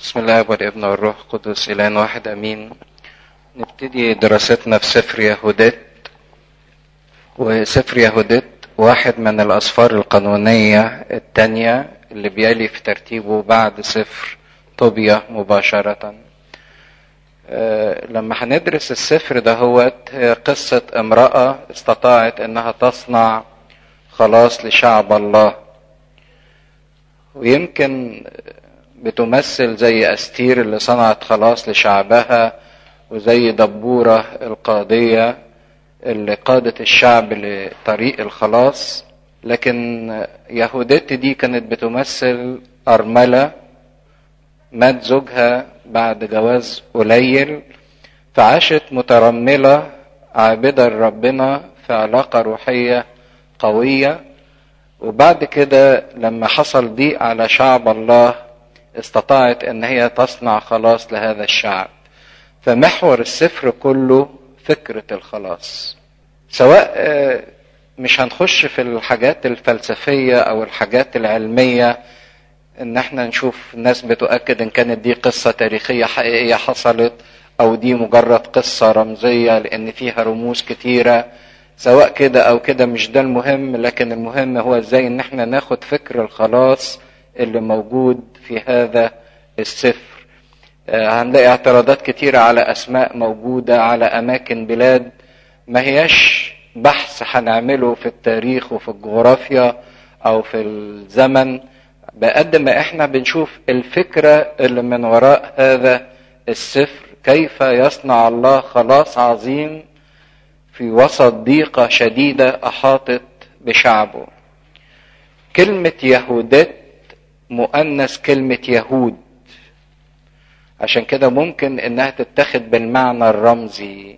بسم الله والابن والروح القدس إله واحد أمين نبتدي دراستنا في سفر يهودات وسفر يهودات واحد من الأسفار القانونية التانية اللي بيلي في ترتيبه بعد سفر طوبيا مباشرة لما هندرس السفر ده هو قصة امرأة استطاعت انها تصنع خلاص لشعب الله ويمكن بتمثل زي أستير اللي صنعت خلاص لشعبها وزي دبورة القاضية اللي قادت الشعب لطريق الخلاص لكن يهودت دي كانت بتمثل أرملة مات زوجها بعد جواز قليل فعاشت مترملة عابدة لربنا في علاقة روحية قوية وبعد كده لما حصل ضيق على شعب الله استطاعت ان هي تصنع خلاص لهذا الشعب فمحور السفر كله فكرة الخلاص سواء مش هنخش في الحاجات الفلسفية او الحاجات العلمية ان احنا نشوف ناس بتؤكد ان كانت دي قصة تاريخية حقيقية حصلت او دي مجرد قصة رمزية لان فيها رموز كتيرة سواء كده او كده مش ده المهم لكن المهم هو ازاي ان احنا ناخد فكر الخلاص اللي موجود في هذا السفر هنلاقي اعتراضات كتيرة على أسماء موجودة على أماكن بلاد ما هياش بحث هنعمله في التاريخ وفي الجغرافيا أو في الزمن بقد ما احنا بنشوف الفكرة اللي من وراء هذا السفر كيف يصنع الله خلاص عظيم في وسط ضيقة شديدة أحاطت بشعبه كلمة يهودات مؤنث كلمة يهود عشان كده ممكن انها تتخذ بالمعنى الرمزي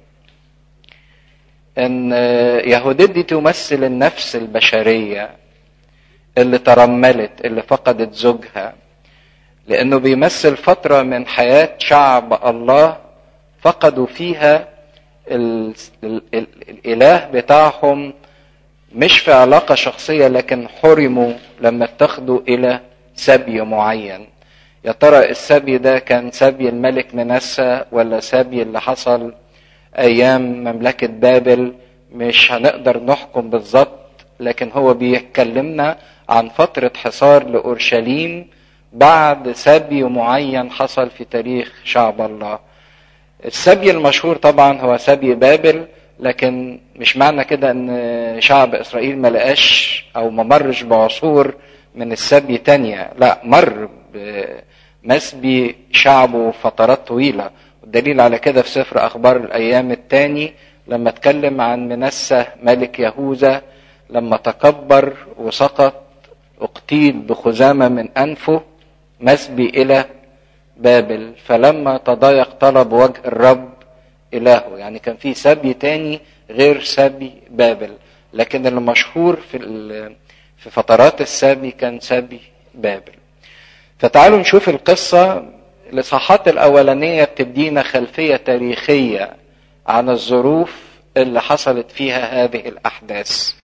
ان يهوديت دي تمثل النفس البشرية اللي ترملت اللي فقدت زوجها لانه بيمثل فترة من حياة شعب الله فقدوا فيها ال ال ال الاله بتاعهم مش في علاقة شخصية لكن حرموا لما اتخذوا الى سبي معين يا ترى السبي ده كان سبي الملك منسى ولا سبي اللي حصل ايام مملكة بابل مش هنقدر نحكم بالظبط لكن هو بيتكلمنا عن فترة حصار لأورشليم بعد سبي معين حصل في تاريخ شعب الله السبي المشهور طبعا هو سبي بابل لكن مش معنى كده ان شعب اسرائيل ما لقاش او ما مرش بعصور من السبي تانية لا مر بمسبي شعبه فترات طويلة والدليل على كده في سفر أخبار الأيام الثاني لما اتكلم عن منسى ملك يهوذا لما تكبر وسقط اقتيل بخزامة من أنفه مسبي إلى بابل فلما تضايق طلب وجه الرب إلهه يعني كان في سبي تاني غير سبي بابل لكن المشهور في في فترات السبي كان سبي بابل فتعالوا نشوف القصة الإصحاحات الأولانية بتدينا خلفية تاريخية عن الظروف اللي حصلت فيها هذه الأحداث